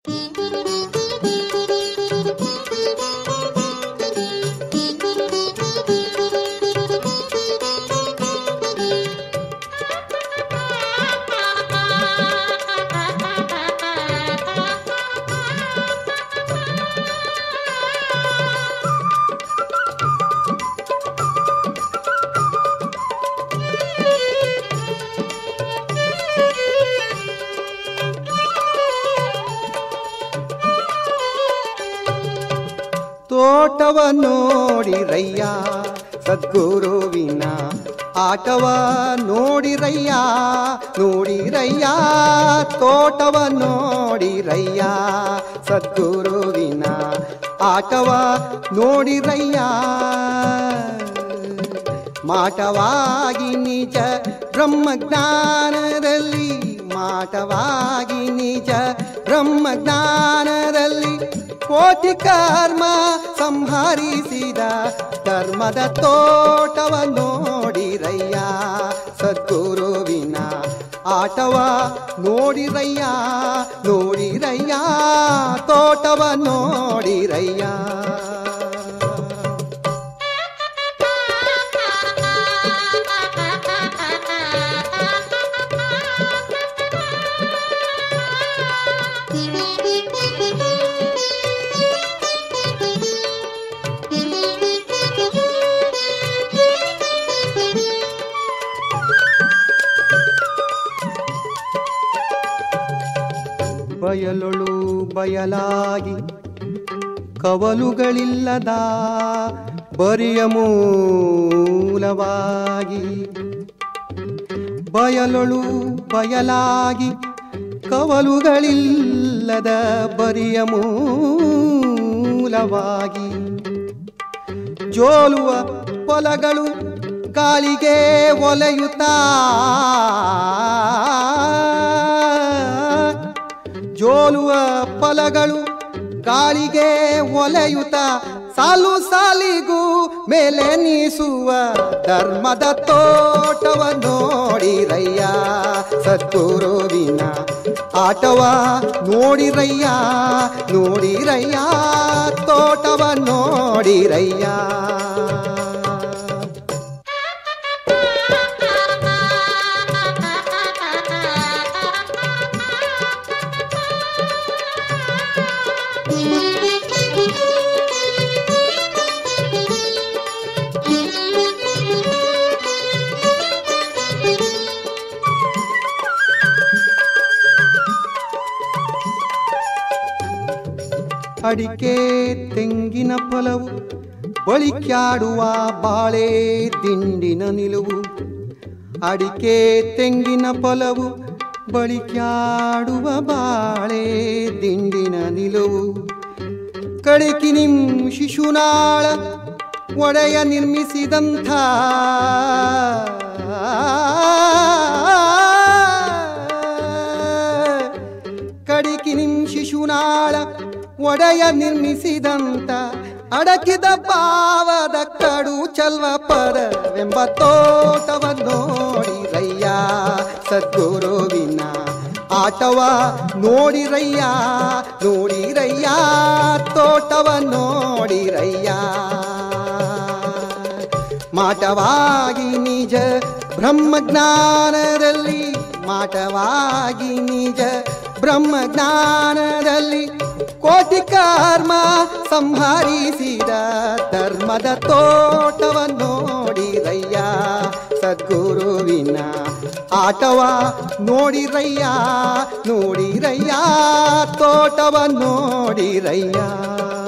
ತೋಟವ ನೋಡಿರಯ್ಯ ಸದ್ಗುರುವಿನ ಆಟವ ನೋಡಿರಯ್ಯ ನೋಡಿರಯ್ಯ ತೋಟವ ನೋಡಿರಯ್ಯ ಸದ್ಗುರುವಿನ ಆಟವ ನೋಡಿರಯ್ಯ ಮಾಟವಾಗಿ ನಿಜ ಬ್ರಹ್ಮಜ್ಞಾನದಲ್ಲಿ ಮಾಟವಾಗಿ ನಿಜ ಬ್ರಹ್ಮಜ್ಞಾನದಲ್ಲಿ ಕೋಟಿ ಕರ್ಮ ಸಂಹರಿಸಿದ ಧರ್ಮದ ತೋಟವ ನೋಡಿರಯ್ಯ ಸದ್ಗುರುವಿನ ಆಟವ ನೋಡಿರಯ್ಯ ನೋಡಿರಯ್ಯ ತೋಟವ ನೋಡಿರಯ್ಯ ಬಯಲೊಳು ಬಯಲಾಗಿ ಕವಲುಗಳಿಲ್ಲದ ಬರಿಯ ಮೂಲವಾಗಿ ಬಯಲೊಳು ಬಯಲಾಗಿ ಕವಲುಗಳಿಲ್ಲದ ಬರಿಯ ಮೂಲವಾಗಿ ಜೋಲುವ ಹೊಲಗಳು ಗಾಳಿಗೆ ಒಲೆಯುತ್ತಾ ಜೋಲುವ ಫಲಗಳು ಗಾಳಿಗೆ ಒಲೆಯುತ ಸಾಲು ಸಾಲಿಗೂ ಮೇಲೆ ನೀಸುವ ಧರ್ಮದ ತೋಟವ ನೋಡಿರಯ್ಯ ಸದ್ಗುರುವಿನ ಆಟವ ನೋಡಿರಯ್ಯ ನೋಡಿರಯ್ಯ ತೋಟವ ನೋಡಿರಯ್ಯ ಅಡಿಕೆ ತೆಂಗಿನ ಫಲವು ಬಳಿಕ್ಯಾಡುವ ಬಾಳೆ ದಿಂಡಿನ ನಿಲುವು ಅಡಿಕೆ ತೆಂಗಿನ ಫಲವು ಬಳಿಕ್ಯಾಡುವ ಬಾಳೆ ದಿಂಡಿನ ನಿಲುವು ಕಡಿಕಿನಿಂ ಶಿಶುನಾಳ ಒಡೆಯ ನಿರ್ಮಿಸಿದಂಥ ಕಡಿಕಿನಿಂ ಶಿಶುನಾಳ ಒಡೆಯ ನಿರ್ಮಿಸಿದಂತ ಅಡಕಿದ ಪಾವದ ಕಡು ಚಲ್ವ ಪದವೆಂಬ ತೋಟವ ನೋಡಿರಯ್ಯ ಸದ್ಗುರುವಿನ ಆಟವ ನೋಡಿರಯ್ಯ ನೋಡಿರಯ್ಯ ತೋಟವ ನೋಡಿರಯ್ಯ ಮಾಟವಾಗಿ ನಿಜ ಬ್ರಹ್ಮಜ್ಞಾನದಲ್ಲಿ ಮಾಟವಾಗಿ ನಿಜ ಬ್ರಹ್ಮಜ್ಞಾನದಲ್ಲಿ ಕೋಟಿ ಕರ್ಮ ಸಂಹರಿಸಿದ ಧರ್ಮದ ತೋಟವ ನೋಡಿರಯ್ಯ ಸದ್ಗುರುವಿನ ಆಟವ ನೋಡಿರಯ್ಯ ನೋಡಿರಯ್ಯ ತೋಟವ ನೋಡಿರಯ್ಯ